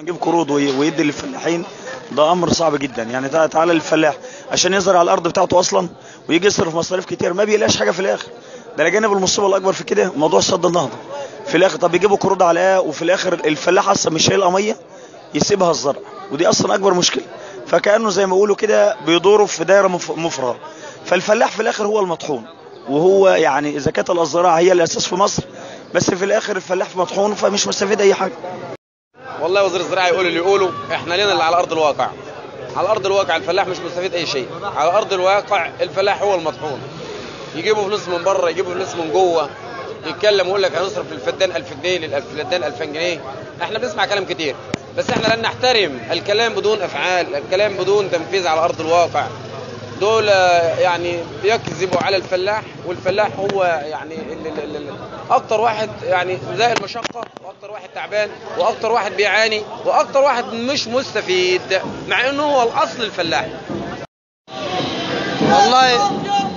نجيب قروض وي- ويدي للفلاحين ده امر صعب جدا يعني تع- تعالى للفلاح عشان يزرع الارض بتاعته اصلا ويجي يصرف مصاريف كتير ما بيلاقيش حاجه في الاخر ده لجانب المصيبه الاكبر في كده موضوع سد النهضه في الاخر طب يجيبوا قروض على ايه وفي الاخر الفلاح اصلا مش شايل ميه يسيبها الزرع ودي اصلا اكبر مشكله فكانه زي ما بيقولوا كده بيدوروا في دايره مف- مفرغه فالفلاح في الاخر هو المطحون وهو يعني اذا كانت الزراعه هي الاساس في مصر بس في الاخر الفلاح مطحون فمش مستفيد اي حاجه والله وزير الزراعه يقول اللي يقوله احنا لنا اللي على ارض الواقع على ارض الواقع الفلاح مش مستفيد اي شيء على ارض الواقع الفلاح هو المطحون يجيبوا فلوس من بره يجيبوا فلوس من جوه يتكلم ويقول لك هنصرف للفدان 1000 جنيه للفدان 2000 جنيه احنا بنسمع كلام كتير بس احنا لن نحترم الكلام بدون افعال الكلام بدون تنفيذ على ارض الواقع دول آه، يعني بيكذبوا على الفلاح والفلاح هو يعني ال- ال- ال- ال- اكتر واحد يعني ذا المشقه واكتر واحد تعبان واكتر واحد بيعاني واكتر واحد مش مستفيد مع انه هو الاصل الفلاح والله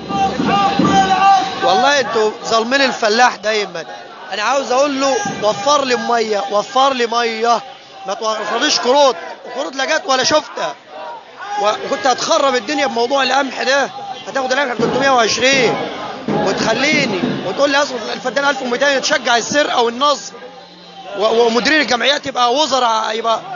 والله انتوا ظالمين الفلاح دايما انا عاوز اقول له وفر لي ميه وفر لي ميه ما توفرليش قروض قروض لا جت ولا شفتها وكنت هتخرب الدنيا بموضوع القمح ده هتاخد القمح ب 320 وتخليني وتقول لي اصرف الفدان 1200 تشجع السرقه والنصب و- ومديرين الجمعيات يبقى وزراء يبقى